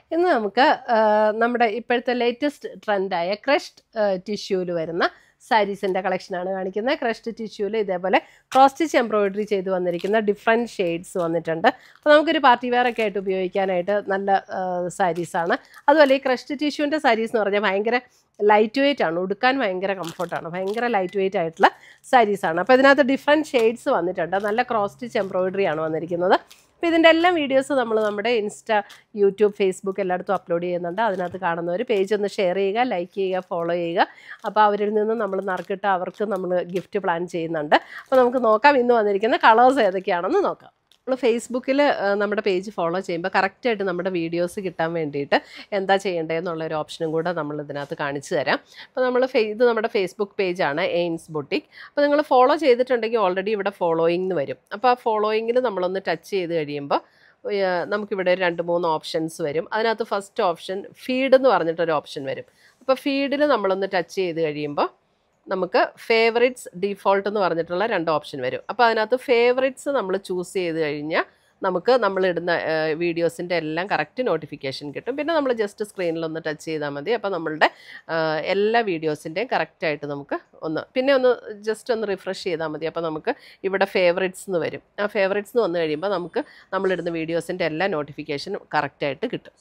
ഇന്ന് നമുക്ക് ആ, നമ്മുടെ ഇപ്പോഴത്തെ ലേറ്റസ്റ്റ് ട്രെൻഡായ ക്രഷ്ഡ് ടിഷ്യൂവിൽ വരുന്ന സാരീസിൻ്റെ കളക്ഷനാണ് കാണിക്കുന്നത് ക്രഷ്ഡ് ടിഷ്യൂവിൽ ഇതേപോലെ ക്രോസ് സ്റ്റിച്ച് എംബ്രോയിഡറി ചെയ്ത് വന്നിരിക്കുന്ന ഡിഫറെൻറ്റ് ഷെയ്ഡ്സ് വന്നിട്ടുണ്ട് അപ്പോൾ നമുക്കൊരു പാർട്ടി വെയർ ഒക്കെ ആയിട്ട് ഉപയോഗിക്കാനായിട്ട് നല്ല സാരീസാണ് അതുപോലെ ഈ ക്രഷ്ഡ് ടിഷ്യൂവിൻ്റെ സാരീസ് എന്ന് പറഞ്ഞാൽ ഭയങ്കര ലൈറ്റ് വെയിറ്റ് ആണ് ഉടുക്കാൻ ഭയങ്കര കംഫർട്ടാണ് ഭയങ്കര ലൈറ്റ് വെയിറ്റ് ആയിട്ടുള്ള സാരീസാണ് അപ്പോൾ ഇതിനകത്ത് ഡിഫറെൻറ്റ് ഷെയ്ഡ്സ് വന്നിട്ടുണ്ട് നല്ല ക്രോസ് സ്റ്റിച്ച് എംബ്രോയിഡറി ആണ് വന്നിരിക്കുന്നത് അപ്പോൾ ഇതിൻ്റെ എല്ലാം വീഡിയോസ് നമ്മൾ നമ്മുടെ ഇൻസ്റ്റ യൂട്യൂബ് ഫേസ്ബുക്ക് എല്ലായിടത്തും അപ്ലോഡ് ചെയ്യുന്നുണ്ട് അതിനകത്ത് കാണുന്നവർ പേജ് ഒന്ന് ഷെയർ ചെയ്യുക ലൈക്ക് ചെയ്യുക ഫോളോ ചെയ്യുക അപ്പോൾ അവരിൽ നിന്ന് നമ്മൾ നറുക്കിട്ട് അവർക്ക് നമ്മൾ ഗിഫ്റ്റ് പ്ലാൻ ചെയ്യുന്നുണ്ട് അപ്പോൾ നമുക്ക് നോക്കാം ഇന്ന് വന്നിരിക്കുന്ന കളേഴ്സ് ഏതൊക്കെയാണെന്ന് നോക്കാം നമ്മൾ ഫേസ്ബുക്കിൽ നമ്മുടെ പേജ് ഫോളോ ചെയ്യുമ്പോൾ കറക്റ്റായിട്ട് നമ്മുടെ വീഡിയോസ് കിട്ടാൻ വേണ്ടിയിട്ട് എന്താ ചെയ്യേണ്ടതെന്നുള്ള ഒരു ഓപ്ഷനും കൂടെ നമ്മൾ ഇതിനകത്ത് കാണിച്ചു തരാം അപ്പോൾ നമ്മൾ ഫേ ഇത് നമ്മുടെ ഫേസ്ബുക്ക് പേജാണ് എയിൻസ് ബുട്ടിക് അപ്പോൾ നിങ്ങൾ ഫോളോ ചെയ്തിട്ടുണ്ടെങ്കിൽ ഓൾറെഡി ഇവിടെ ഫോളോയിങ് എന്ന് വരും അപ്പോൾ ആ ഫോളോയിങ്ങിൽ നമ്മളൊന്ന് ടച്ച് ചെയ്ത് കഴിയുമ്പോൾ ഏഹ് നമുക്കിവിടെ ഒരു രണ്ട് മൂന്ന് ഓപ്ഷൻസ് വരും അതിനകത്ത് ഫസ്റ്റ് ഓപ്ഷൻ ഫീഡ് എന്ന് പറഞ്ഞിട്ടൊരു ഓപ്ഷൻ വരും അപ്പോൾ ഫീഡിൽ നമ്മളൊന്ന് ടച്ച് ചെയ്ത് കഴിയുമ്പോൾ നമുക്ക് ഫേവറിറ്റ്സ് ഡീഫോൾട്ട് എന്ന് പറഞ്ഞിട്ടുള്ള രണ്ട് ഓപ്ഷൻ വരും അപ്പോൾ അതിനകത്ത് ഫേവറിറ്റ്സ് നമ്മൾ ചൂസ് ചെയ്ത് കഴിഞ്ഞാൽ നമുക്ക് നമ്മളിടുന്ന വീഡിയോസിൻ്റെ എല്ലാം കറക്റ്റ് നോട്ടിഫിക്കേഷൻ കിട്ടും പിന്നെ നമ്മൾ ജസ്റ്റ് സ്ക്രീനിലൊന്ന് ടച്ച് ചെയ്താൽ മതി അപ്പോൾ നമ്മളുടെ ആ, എല്ലാ വീഡിയോസിൻ്റെയും കറക്റ്റായിട്ട് നമുക്ക് ഒന്ന് പിന്നെ ഒന്ന് ജസ്റ്റ് ഒന്ന് റിഫ്രഷ് ചെയ്താൽ മതി അപ്പോൾ നമുക്ക് ഇവിടെ ഫേവറിറ്റ്സ് എന്ന് വരും ആ ഫേവറിറ്റ്സ് എന്ന് വന്നു കഴിയുമ്പോൾ നമുക്ക് നമ്മളിടുന്ന വീഡിയോസിൻ്റെ എല്ലാ നോട്ടിഫിക്കേഷനും കറക്റ്റായിട്ട് കിട്ടും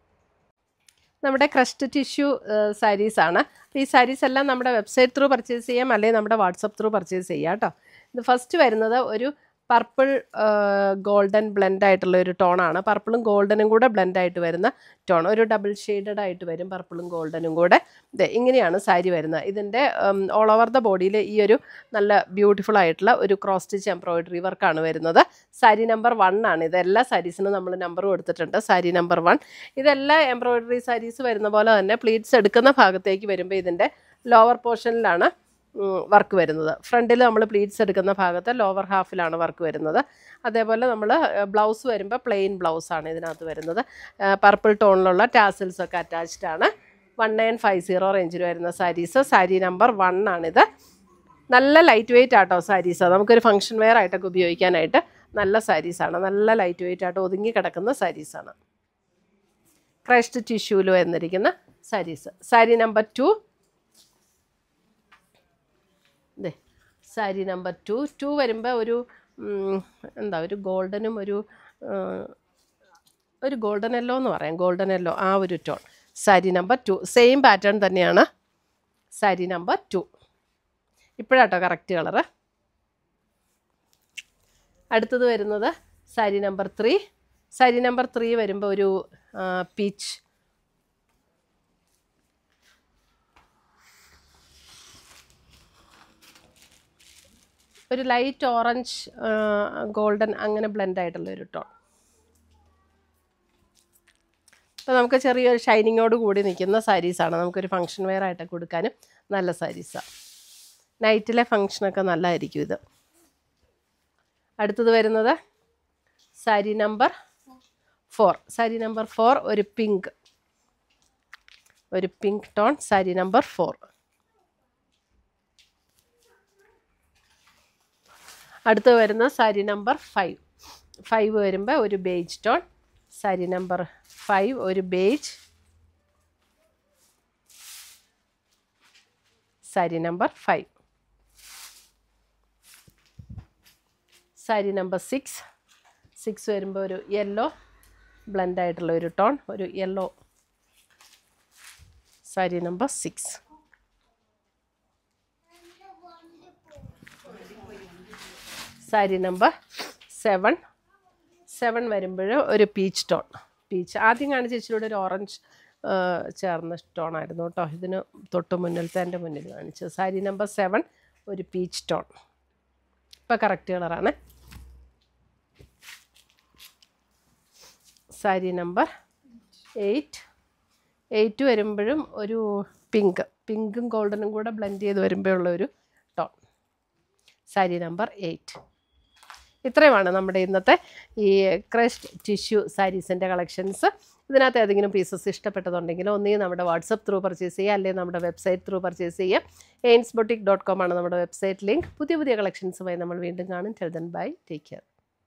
നമ്മുടെ ക്രസ്റ്റ് ടിഷ്യൂ സാരീസ് ആണ് അപ്പോൾ ഈ സാരീസ് എല്ലാം നമ്മുടെ വെബ്സൈറ്റ് ത്രൂ പർച്ചേസ് ചെയ്യാം അല്ലെങ്കിൽ നമ്മുടെ വാട്സപ്പ് ത്രൂ പർച്ചേസ് ചെയ്യാം കേട്ടോ ഇത് ഫസ്റ്റ് വരുന്നത് ഒരു പർപ്പിൾ ഗോൾഡൻ ബ്ലെൻഡ് ആയിട്ടുള്ള ഒരു ടോണാണ് പർപ്പിളും ഗോൾഡനും കൂടെ ബ്ലെൻഡ് ആയിട്ട് വരുന്ന ടോൺ ഒരു ഡബിൾ ഷെയ്ഡഡ് ആയിട്ട് വരും പർപ്പിളും ഗോൾഡനും കൂടെ ഇത് ഇങ്ങനെയാണ് സാരി വരുന്നത് ഇതിൻ്റെ ഓൾ ഓവർ ദ ബോഡിയിൽ ഈ ഒരു നല്ല ബ്യൂട്ടിഫുൾ ആയിട്ടുള്ള ഒരു ക്രോസ് സ്റ്റിച്ച് എംബ്രോയിഡറി വർക്കാണ് വരുന്നത് സാരി നമ്പർ വൺ ആണ് ഇത് എല്ലാ സാരീസിനും നമ്മൾ നമ്പർ കൊടുത്തിട്ടുണ്ട് സാരി നമ്പർ വൺ ഇതെല്ലാം എംബ്രോയിഡറി സാരീസ് വരുന്ന പോലെ തന്നെ പ്ലീറ്റ്സ് എടുക്കുന്ന ഭാഗത്തേക്ക് വരുമ്പോൾ ഇതിൻ്റെ ലോവർ പോർഷനിലാണ് വർക്ക് വരുന്നത് ഫ്രണ്ടിൽ നമ്മൾ പ്ലീറ്റ്സ് എടുക്കുന്ന ഭാഗത്ത് ലോവർ ഹാഫിലാണ് വർക്ക് വരുന്നത് അതേപോലെ നമ്മൾ ബ്ലൗസ് വരുമ്പോൾ പ്ലെയിൻ ബ്ലൗസാണ് ഇതിനകത്ത് വരുന്നത് പർപ്പിൾ ടോണിലുള്ള ടാസിൽസ് ഒക്കെ അറ്റാച്ച്ഡ് ആണ് വൺ നയൻ ഫൈവ് സീറോ റേഞ്ചിൽ വരുന്ന സാരീസ് സാരി നമ്പർ വൺ ആണിത് നല്ല ലൈറ്റ് വെയിറ്റ് ആട്ടോ സാരീസ് നമുക്കൊരു ഫംഗ്ഷൻ വെയർ ആയിട്ടൊക്കെ ഉപയോഗിക്കാനായിട്ട് നല്ല സാരീസാണ് നല്ല ലൈറ്റ് വെയിറ്റ് ആയിട്ട് ഒതുങ്ങി കിടക്കുന്ന സാരീസാണ് ക്രഷ്ഡ് ടിഷ്യൂല് വന്നിരിക്കുന്ന സാരീസ് സാരി നമ്പർ ടു ഇതേ സാരി നമ്പർ ടു ടു വരുമ്പോൾ ഒരു ഉം, എന്താ ഒരു ഗോൾഡനും ഒരു ആ, ഒരു ഗോൾഡൻ യെല്ലോ എന്ന് പറയാം ഗോൾഡൻ യെല്ലോ ആ ഒരു tone sari number two same pattern തന്നെയാണ് സാരി നമ്പർ ടു ഇപ്പോഴാട്ടോ കറക്റ്റ് കളറ് അടുത്തത് വരുന്നത് sari number three sari number three വരുമ്പോൾ ഒരു പീച്ച് ഒരു ലൈറ്റ് ഓറഞ്ച് ഗോൾഡൻ അങ്ങനെ ബ്ലെൻഡ് ആയിട്ടുള്ള ഒരു ടോൺ അപ്പോൾ നമുക്ക് ചെറിയൊരു ഷൈനിങ്ങോട് കൂടി നിൽക്കുന്ന സാരീസാണ് നമുക്കൊരു ഫങ്ഷൻ വെയർ ആയിട്ടൊക്കെ കൊടുക്കാനും നല്ല സാരീസാണ് നൈറ്റിലെ ഫങ്ഷനൊക്കെ നല്ലതായിരിക്കും ഇത് അടുത്തത് വരുന്നത് sari number four sari number four ഒരു പിങ്ക് ഒരു pink tone sari number four അടുത്ത് വരുന്ന സാരി നമ്പർ ഫൈവ് ഫൈവ് വരുമ്പോൾ ഒരു beige tone sari number five ഒരു beige sari number five sari number six six വരുമ്പോൾ ഒരു യെല്ലോ ബ്ലെൻഡ് ആയിട്ടുള്ള ഒരു ടോൺ ഒരു yellow sari number six sari number seven seven വരുമ്പോൾ ഒരു പീച്ച് ടോൺ പീച്ച് ആദ്യം കാണിച്ച ഇച്ചിരി ഒരു ഓറഞ്ച് ചേർന്ന ടോൺ ആയിരുന്നു കേട്ടോ ഇതിന് തൊട്ട് മുന്നിലത്തെ എൻ്റെ മുന്നിൽ കാണിച്ചത് സാരി നമ്പർ സെവൻ ഒരു പീച്ച് ടോൺ ഇപ്പോൾ കറക്റ്റ് കളറാണ് സാരി നമ്പർ എയ്റ്റ് എയ്റ്റ് വരുമ്പോഴും ഒരു പിങ്ക് പിങ്കും ഗോൾഡനും കൂടെ ബ്ലെൻഡ് ചെയ്ത് വരുമ്പോഴുള്ള ഒരു ടോൺ സാരി നമ്പർ എയ്റ്റ് ഇത്രയുമാണ് നമ്മുടെ ഇന്നത്തെ ഈ ക്രഷ്ഡ് ടിഷ്യൂ സാരീസിൻ്റെ കളക്ഷൻസ് ഇതിനകത്ത് ഏതെങ്കിലും പീസസ് ഇഷ്ടപ്പെട്ടതുണ്ടെങ്കിൽ ഒന്നുകിൽ നമ്മുടെ വാട്സപ്പ് ത്രൂ പർച്ചേസ് ചെയ്യുക അല്ലെങ്കിൽ നമ്മുടെ വെബ്സൈറ്റ് ത്രൂ പർച്ചേസ് ചെയ്യുക എയിൻസ് ബൊട്ടിക് ഡോട്ട് കോം ആണ് നമ്മുടെ വെബ്സൈറ്റ് ലിങ്ക് പുതിയ പുതിയ കളക്ഷൻസുമായി നമ്മൾ വീണ്ടും കാണും till then bye take care